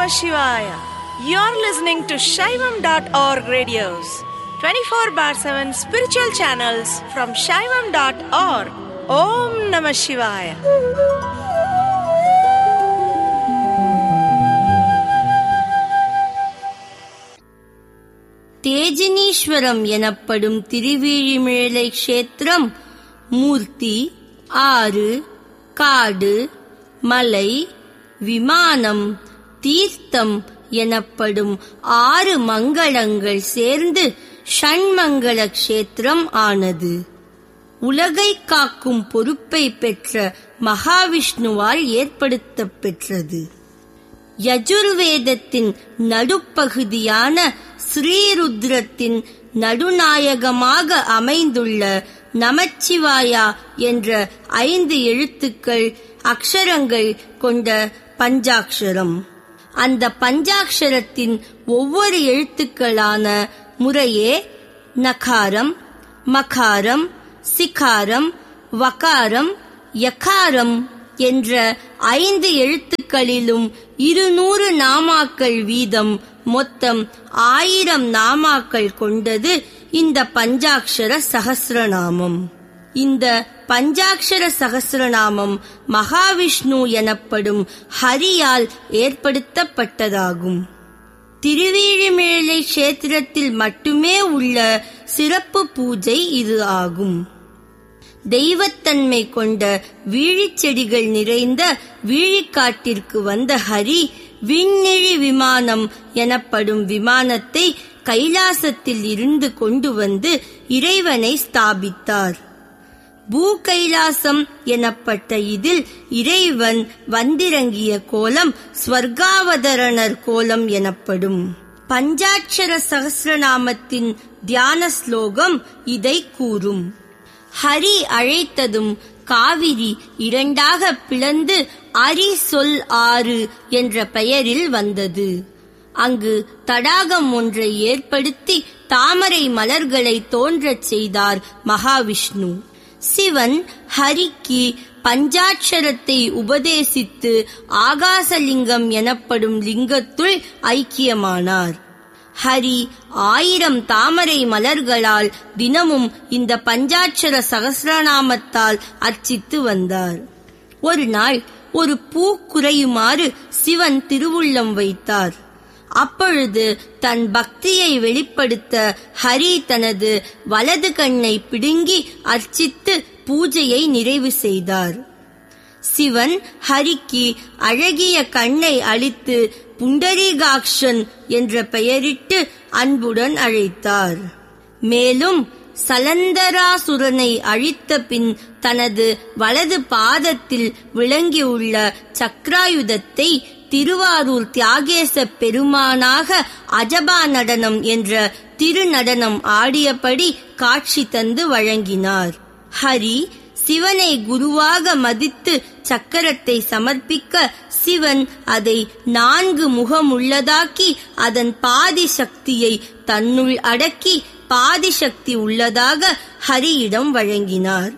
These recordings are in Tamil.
Namah Shivaya. You're listening to Shaivam.org radios, 24 bar 7 spiritual channels from Shaivam.org. Om Namah Shivaya. தேஜினீஸ்வரம் எனப்படும் திருவிழிமிழலை க்ஷேத்திரம் மூர்த்தி ஆறு காடு மலை விமானம் தீர்த்தம் எனப்படும் ஆறு மங்களங்கள் சேர்ந்து ஷண்மங்கள க்ஷேத்திரம் ஆனது உலகை காக்கும் பொறுப்பை பெற்ற மகாவிஷ்ணுவால் ஏற்படுத்தப் பெற்றது யஜுர்வேதத்தின் நடுப்பகுதியான ஸ்ரீருத்ரத்தின் நடுநாயகமாக அமைந்துள்ள நமச்சிவாயா என்ற ஐந்து எழுத்துக்கள் அக்ஷரங்கள் கொண்ட பஞ்சாக்ஷரம் அந்த பஞ்சாக்ஷரத்தின் ஒவ்வொரு எழுத்துக்களான முறையே நகாரம் மகாரம் சிகாரம் வகாரம் யகாரம் என்ற ஐந்து எழுத்துக்களிலும் இருநூறு நாமாக்கள் வீதம் மொத்தம் ஆயிரம் நாமாக்கள் கொண்டது இந்த பஞ்சாக்ஷர சகசிரநாமம் இந்த பஞ்சாக்ஷர சகசிரநாமம் மகாவிஷ்ணு எனப்படும் ஹரியால் ஏற்படுத்தப்பட்டதாகும் திருவேழிமிழலை கஷேத்திரத்தில் மட்டுமே உள்ள சிறப்பு பூஜை இது ஆகும் தெய்வத்தன்மை கொண்ட வீழிச்செடிகள் நிறைந்த வீழிக்காட்டிற்கு வந்த ஹரி விண்ணிழி விமானம் எனப்படும் விமானத்தை கைலாசத்தில் இருந்து கொண்டு வந்து இறைவனை ஸ்தாபித்தார் பூ கைலாசம் எனப்பட்ட இதில் இறைவன் வந்திறங்கிய கோலம் ஸ்வர்காவதரணர் கோலம் எனப்படும் பஞ்சாட்சர சகசிரநாமத்தின் தியான ஸ்லோகம் இதை கூறும் ஹரி அழைத்ததும் காவிரி இரண்டாக பிளந்து அரி சொல் ஆறு என்ற பெயரில் வந்தது அங்கு தடாகம் ஒன்றை ஏற்படுத்தி தாமரை மலர்களை தோன்றச் செய்தார் மகாவிஷ்ணு சிவன் ஹரிக்கு பஞ்சாட்சரத்தை உபதேசித்து ஆகாசலிங்கம் எனப்படும் லிங்கத்துள் ஐக்கியமானார் ஹரி ஆயிரம் தாமரை மலர்களால் தினமும் இந்த பஞ்சாட்சர சகசிரநாமத்தால் அர்ச்சித்து வந்தார் ஒரு நாள் ஒரு பூ குறையுமாறு சிவன் திருவுள்ளம் வைத்தார் அப்பொழுது தன் பக்தியை வெளிப்படுத்த ஹரி தனது வலது கண்ணை பிடுங்கி அர்ச்சித்து பூஜையை நிறைவு செய்தார் சிவன் ஹரிக்கு அழகிய கண்ணை அளித்து புண்டரீகாக்ஷன் என்ற பெயரிட்டு அன்புடன் அழைத்தார் மேலும் சலந்தராசுரனை அழித்த பின் தனது வலது பாதத்தில் விளங்கியுள்ள சக்ராயுதத்தை திருவாரூர் தியாகேச பெருமானாக அஜபா நடனம் என்ற திருநடனம் ஆடியபடி காட்சி தந்து வழங்கினார் ஹரி சிவனை குருவாக மதித்து சக்கரத்தை சமர்ப்பிக்க சிவன் அதை நான்கு முகமுள்ளதாக்கி அதன் பாதி சக்தியை தன்னுள் அடக்கி பாதி சக்தி உள்ளதாக ஹரியிடம் வழங்கினார்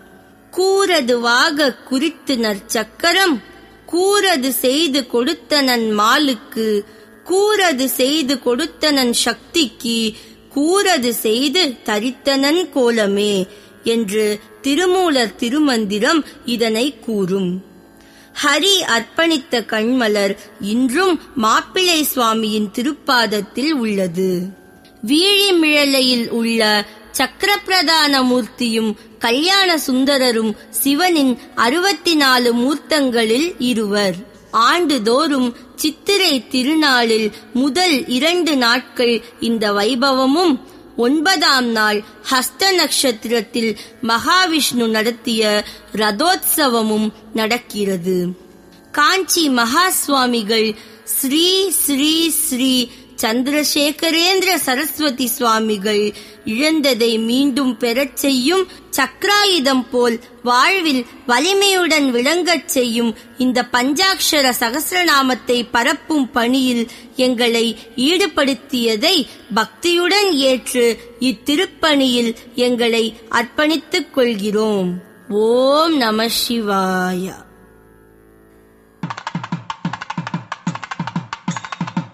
கூறதுவாக குறித்து நற்சக்கரம் கூறது செய்து கொடுத்தனன் மாலுக்கு கூறது செய்து கொடுத்தனன் சக்திக்கு கூறது செய்து தரித்தனன் கோலமே என்று திருமூலர் திருமந்திரம் இதனை கூறும் ஹரி அர்ப்பணித்த கண்மலர் இன்றும் மாப்பிள்ளை சுவாமியின் திருப்பாதத்தில் உள்ளது வீழிமிழலையில் உள்ள சக்கரப்பிரதான மூர்த்தியும் கல்யாண சுந்தரரும் சிவனின் அறுபத்தி நாலு மூர்த்தங்களில் இருவர் ஆண்டுதோறும் சித்திரை திருநாளில் முதல் இரண்டு நாட்கள் இந்த வைபவமும் ஒன்பதாம் நாள் ஹஸ்த நட்சத்திரத்தில் மகாவிஷ்ணு நடத்திய ரதோத்சவமும் நடக்கிறது காஞ்சி மகா சுவாமிகள் ஸ்ரீ ஸ்ரீ ஸ்ரீ சந்திரசேகரேந்திர சரஸ்வதி சுவாமிகள் இழந்ததை மீண்டும் பெறச் செய்யும் சக்ராயுதம் போல் வாழ்வில் வலிமையுடன் விளங்கச் செய்யும் இந்த பஞ்சாட்சர சகசிரநாமத்தை பரப்பும் பணியில் எங்களை ஈடுபடுத்தியதை பக்தியுடன் ஏற்று இத்திருப்பணியில் எங்களை அர்ப்பணித்துக் கொள்கிறோம் ஓம் நம சிவாய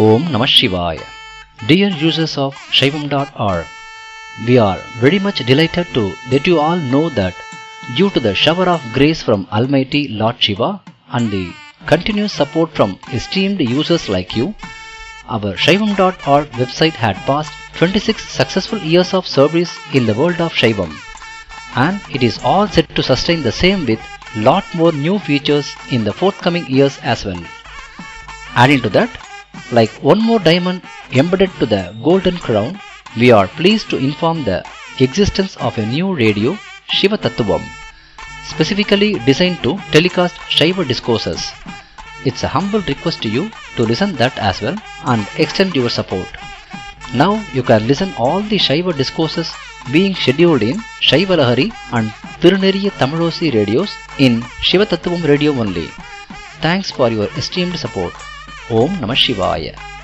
Om Namah Shivaya. Dear users of Shaivam.org, we are very much delighted to let you all know that due to the shower of grace from Almighty Lord Shiva and the continuous support from esteemed users like you, our Shaivam.org website had passed 26 successful years of service in the world of Shaivam and it is all set to sustain the same with lot more new features in the forthcoming years as well. Adding to that, like one more diamond embedded to the golden crown, we are pleased to inform the existence of a new radio, Shiva Tattvam, specifically designed to telecast Shiva discourses. It's a humble request to you to listen that as well and extend your support. Now you can listen all the Shiva discourses being scheduled in Shiva Lahari and Tiruneriya Tamilosi radios in Shiva Tattvam radio only. Thanks for your esteemed support. Om Namah Shivaya.